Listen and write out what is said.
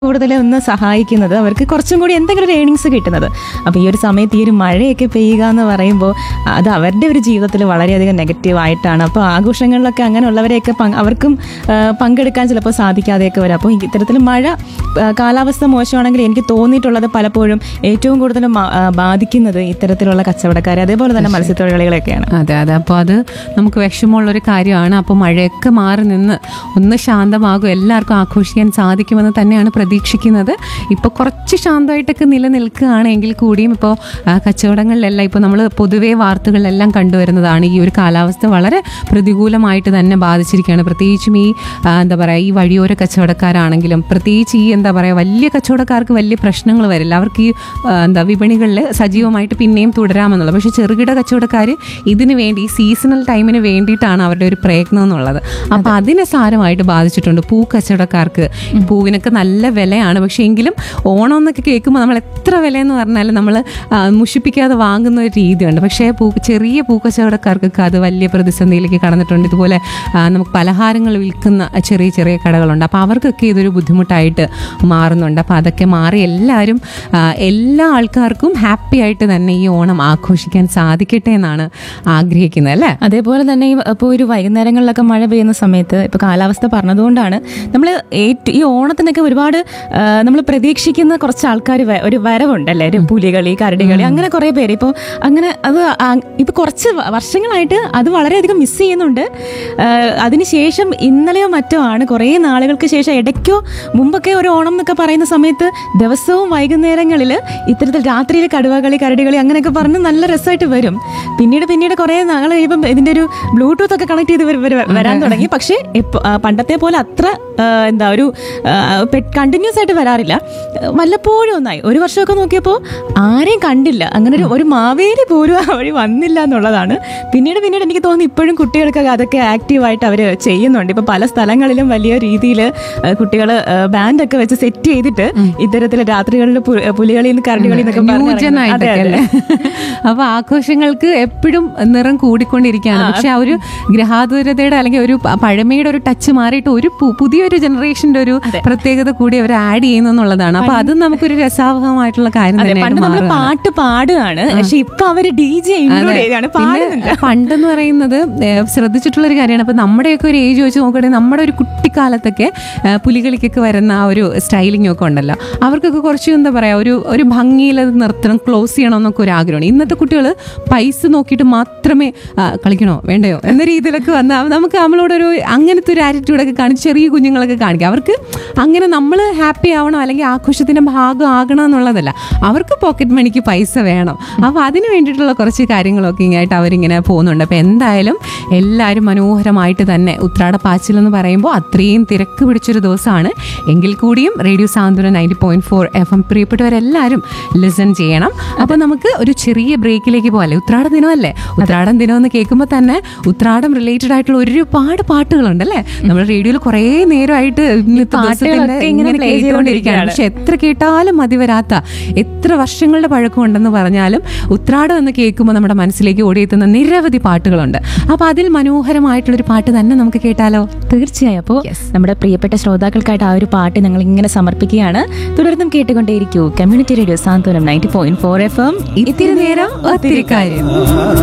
കൂടുതൽ ഒന്ന് സഹായിക്കുന്നത് അവർക്ക് കുറച്ചും കൂടി എന്തെങ്കിലും ഒരു ഏണിങ്സ് കിട്ടുന്നത് അപ്പോൾ ഈ ഒരു സമയത്ത് ഈ ഒരു മഴയൊക്കെ പെയ്യുക എന്ന് പറയുമ്പോൾ അത് അവരുടെ ഒരു ജീവിതത്തിൽ വളരെയധികം നെഗറ്റീവ് ആയിട്ടാണ് അപ്പോൾ ആഘോഷങ്ങളിലൊക്കെ അങ്ങനെയുള്ളവരെയൊക്കെ പങ്ക് അവർക്കും ആ, പങ്കെടുക്കാൻ ചിലപ്പോൾ സാധിക്കാതെയൊക്കെ വരും അപ്പോൾ ഇത്തരത്തിൽ മഴ ആ, കാലാവസ്ഥ മോശമാണെങ്കിൽ എനിക്ക് തോന്നിയിട്ടുള്ളത് പലപ്പോഴും ഏറ്റവും കൂടുതൽ മ- ആ, ബാധിക്കുന്നത് ഇത്തരത്തിലുള്ള കച്ചവടക്കാരെ അതേപോലെ തന്നെ മത്സ്യത്തൊഴിലാളികളെയൊക്കെയാണ് അതെ അതെ അപ്പോൾ അത് നമുക്ക് വിഷമമുള്ളൊരു കാര്യമാണ് അപ്പോൾ മഴയൊക്കെ മാറി നിന്ന് ഒന്ന് ശാന്തമാകും എല്ലാവർക്കും ആഘോഷിക്കാൻ സാധിക്കുമെന്ന് തന്നെയാണ് പ്രതീക്ഷിക്കുന്നത് ഇപ്പോൾ കുറച്ച് ശാന്തമായിട്ടൊക്കെ നിലനിൽക്കുകയാണെങ്കിൽ കൂടിയും ഇപ്പോൾ ആ, കച്ചവടങ്ങളിലെല്ലാം ഇപ്പോൾ നമ്മൾ പൊതുവേ വാർത്തകളിലെല്ലാം കണ്ടുവരുന്നതാണ് ഈ ഒരു കാലാവസ്ഥ വളരെ പ്രതികൂലമായിട്ട് തന്നെ ബാധിച്ചിരിക്കുകയാണ് പ്രത്യേകിച്ചും ഈ ആ, എന്താ പറയുക ഈ വഴിയോര കച്ചവടക്കാരാണെങ്കിലും പ്രത്യേകിച്ച് ഈ എന്താ പറയുക വലിയ കച്ചവടക്കാർക്ക് വലിയ പ്രശ്നങ്ങൾ വരില്ല അവർക്ക് ഈ ആ, എന്താ വിപണികളിൽ സജീവമായിട്ട് പിന്നെയും തുടരാമെന്നുള്ളത് പക്ഷേ ചെറുകിട കച്ചവടക്കാർ ഇതിന് വേണ്ടി സീസണൽ ടൈമിന് വേണ്ടിയിട്ടാണ് അവരുടെ ഒരു പ്രയത്നം എന്നുള്ളത് അപ്പോൾ അതിനെ സാരമായിട്ട് ബാധിച്ചിട്ടുണ്ട് പൂ കച്ചവടക്കാർക്ക് ഈ പൂവിനൊക്കെ നല്ല വിലയാണ് പക്ഷേ എങ്കിലും ഓണം എന്നൊക്കെ കേൾക്കുമ്പോൾ നമ്മൾ എത്ര വിലയെന്ന് പറഞ്ഞാലും നമ്മൾ മുഷിപ്പിക്കാതെ വാങ്ങുന്ന ഒരു രീതിയുണ്ട് പക്ഷേ പൂ ചെറിയ പൂ കച്ചവടക്കാർക്കൊക്കെ അത് വലിയ പ്രതിസന്ധിയിലേക്ക് കടന്നിട്ടുണ്ട് ഇതുപോലെ ആ, നമുക്ക് പലഹാരങ്ങൾ വിൽക്കുന്ന ചെറിയ ചെറിയ കടകളുണ്ട് അപ്പോൾ അവർക്കൊക്കെ ഇതൊരു ബുദ്ധിമുട്ടായിട്ട് മാറുന്നുണ്ട് അപ്പോൾ അതൊക്കെ മാറി എല്ലാവരും ആ, എല്ലാ ആൾക്കാർക്കും ഹാപ്പി ആയിട്ട് തന്നെ ഈ ഓണം ആഘോഷിക്കാൻ സാധിക്കട്ടെ എന്നാണ് ആഗ്രഹിക്കുന്നത് അല്ലേ അതേപോലെ തന്നെ ഇപ്പോൾ ഒരു വൈകുന്നേരങ്ങളിലൊക്കെ മഴ പെയ്യുന്ന സമയത്ത് ഇപ്പോൾ കാലാവസ്ഥ പറഞ്ഞതുകൊണ്ടാണ് നമ്മൾ ഏറ്റവും ഈ ഓണത്തിനൊക്കെ ഒരുപാട് നമ്മൾ പ്രതീക്ഷിക്കുന്ന കുറച്ച് ആൾക്കാർ ഒരു വരവുണ്ടല്ലേ ഒരു പുലികളി കരടികളി അങ്ങനെ കുറേ പേര് ഇപ്പോൾ അങ്ങനെ അത് ഇപ്പോൾ കുറച്ച് വ- വർഷങ്ങളായിട്ട് അത് വളരെയധികം മിസ് ചെയ്യുന്നുണ്ട് ആ, അതിനുശേഷം ഇന്നലെയോ മറ്റോ ആണ് കുറേ നാളുകൾക്ക് ശേഷം ഇടയ്ക്കോ മുമ്പൊക്കെ ഒരു ഓണം എന്നൊക്കെ പറയുന്ന സമയത്ത് ദിവസവും വൈകുന്നേരങ്ങളിൽ ഇത്തരത്തിൽ രാത്രിയിൽ കടുവകളി കരടികളി അങ്ങനെയൊക്കെ പറഞ്ഞ് നല്ല രസമായിട്ട് വരും പിന്നീട് പിന്നീട് കുറേ നാൾ കഴിയുമ്പം ഇതിന്റെ ഒരു ബ്ലൂടൂത്ത് ഒക്കെ കണക്ട് ചെയ്ത് വര- വര- വരാൻ തുടങ്ങി പക്ഷേ ഇപ്പ- ആ, പണ്ടത്തെ പോലെ അത്ര ആ, എന്താ ഒരു കണ്ടിന്യൂസ് ആയിട്ട് വരാറില്ല വല്ലപ്പോഴും ഒന്നായി ഒരു വർഷമൊക്കെ നോക്കിയപ്പോൾ ആരെയും കണ്ടില്ല അങ്ങനെ ഒരു ഒരു മാവേലി പോലും ആ വഴി വന്നില്ല എന്നുള്ളതാണ് പിന്നീട് പിന്നീട് എനിക്ക് തോന്നുന്നു ഇപ്പോഴും കുട്ടികൾക്കൊക്കെ അതൊക്കെ ആക്റ്റീവായിട്ട് അവർ ചെയ്യുന്നുണ്ട് ഇപ്പൊ പല സ്ഥലങ്ങളിലും വലിയ രീതിയിൽ കുട്ടികൾ ബാൻഡൊക്കെ വെച്ച് സെറ്റ് ചെയ്തിട്ട് ഇത്തരത്തിൽ രാത്രികളിൽ പു- പുലികളിൽ നിന്ന് കരടികളിൽ നിന്നൊക്കെ പറഞ്ഞ് ഇറങ്ങുന്നു. അതെ, ന്യൂജനായിട്ടൊക്കെ അതെ. അല്ലേ അപ്പൊ ആഘോഷങ്ങൾക്ക് എപ്പോഴും നിറം കൂടിക്കൊണ്ടിരിക്കുകയാണ് പക്ഷെ ആ ഒരു ഗ്രഹാതുരതയുടെ അല്ലെങ്കിൽ ഒരു പ- പഴമയുടെ ഒരു ടച്ച് മാറിയിട്ട് ഒരു പു- പുതിയൊരു ജനറേഷന്റെ ഒരു പ്രത്യേകത കൂടി അവർ ആഡ് ചെയ്യുന്നു എന്നുള്ളതാണ് അപ്പൊ അത് നമുക്കൊരു രസാവഹമായിട്ടുള്ള കാര്യം അതെ തന്നെയായിട്ട് പണ്ട് നമ്മൾ മാറുകയാണ്. പാട്ട് പാടുകയാണ് പക്ഷെ ഇപ്പൊ അവര് ഡി ജെ ഇൻക്ലൂഡ് ചെയ്താണ് പാടുന്നില്ല പിന്നെ പണ്ടെന്ന് പറയുന്നത് ഏഹ്, ശ്രദ്ധിച്ചിട്ടുള്ള ഒരു കാര്യമാണ് അപ്പൊ നമ്മുടെയൊക്കെ ഒരു ഏജ് വെച്ച് നോക്കുകയാണെങ്കിൽ നമ്മുടെ ഒരു കുട്ടിക്കാലത്തൊക്കെ ഏഹ്, പുലികളിക്കൊക്കെ വരുന്ന ആ ഒരു സ്റ്റൈലിംഗ് ഒക്കെ ഉണ്ടല്ലോ അവർക്കൊക്കെ കുറച്ച് എന്താ പറയാ ഒരു ഒരു ഭംഗിയിൽ അത് നിർത്തണം ക്ലോസ് ചെയ്യണം എന്നൊക്കെ ഒരു ആഗ്രഹമാണ് ഇന്നത്തെ കുട്ടികൾ പൈസ നോക്കിയിട്ട് മാത്രമേ ആ, കളിക്കണോ വേണ്ടയോ എന്ന രീതിയിലൊക്കെ വന്ന് അവ- നമുക്ക് നമ്മളോട് ഒരു അങ്ങനത്തെ ഒരു ആറ്റിറ്റ്യൂഡൊക്കെ കാണിച്ച് ചെറിയ കുഞ്ഞുങ്ങളൊക്കെ കാണിക്കുക അവർക്ക് അങ്ങനെ നമ്മൾ ഹാപ്പി ആവണം അല്ലെങ്കിൽ ആഘോഷത്തിന്റെ ഭാഗം ആകണം എന്നുള്ളതല്ല അവർക്ക് പോക്കറ്റ് മണിക്ക് പൈസ വേണം അപ്പോൾ അതിന് വേണ്ടിയിട്ടുള്ള കുറച്ച് കാര്യങ്ങളൊക്കെ ഇങ്ങായിട്ട് അവരിങ്ങനെ പോകുന്നുണ്ട് അപ്പോൾ എന്തായാലും എല്ലാവരും മനോഹരമായിട്ട് തന്നെ ഉത്രാട പാച്ചിൽ എന്ന് പറയുമ്പോൾ അത്രയും തിരക്ക് പിടിച്ചൊരു ദിവസമാണ് എങ്കിൽ കൂടിയും radio Santhwana ninety point four F M പ്രിയപ്പെട്ടവരെല്ലാവരും ലിസൺ ചെയ്യണം അപ്പോൾ നമുക്ക് ഒരു ചെറിയ ബ്രേക്കിലേക്ക് പോകാല്ലേ ഉത്രാട ദിനമല്ലേ ഉത്രാടം ദിനം എന്ന് കേൾക്കുമ്പോൾ തന്നെ ഉത്രാടം റിലേറ്റഡ് ആയിട്ടുള്ള ഒരുപാട് പാട്ടുകളുണ്ട് അല്ലേ നമ്മൾ റേഡിയോയിൽ കുറേ നേരമായിട്ട് ഇന്നത്തെ പാട്ടുകളൊക്കെ ദിവസത്തിന്റെ ഇങ്ങനെ ഇങ്ങനെ play കേട്ടുകൊണ്ടിരിക്കുകയാണ് പക്ഷെ എത്ര കേട്ടാലും മതി വരാത്ത എത്ര വർഷങ്ങളുടെ പഴക്കമുണ്ടെന്ന് പറഞ്ഞാലും ഉത്രാടം എന്ന് കേൾക്കുമ്പോൾ നമ്മുടെ മനസ്സിലേക്ക് ഓടിയെത്തുന്ന നിരവധി പാട്ടുകളുണ്ട് അപ്പൊ അതിൽ മനോഹരമായിട്ടുള്ളൊരു പാട്ട് തന്നെ നമുക്ക് കേട്ടാലോ തീർച്ചയായും അപ്പോൾ നമ്മുടെ പ്രിയപ്പെട്ട ശ്രോതാക്കൾക്കായിട്ട് ആ ഒരു പാട്ട് ഞങ്ങൾ ഇങ്ങനെ സമർപ്പിക്കുകയാണ് തുടർന്നും കേട്ടുകൊണ്ടേയിരിക്കൂ community radio Santhwanam ninety point four F M ഇത്തിരി നേരം ഒത്തിരി കാര്യം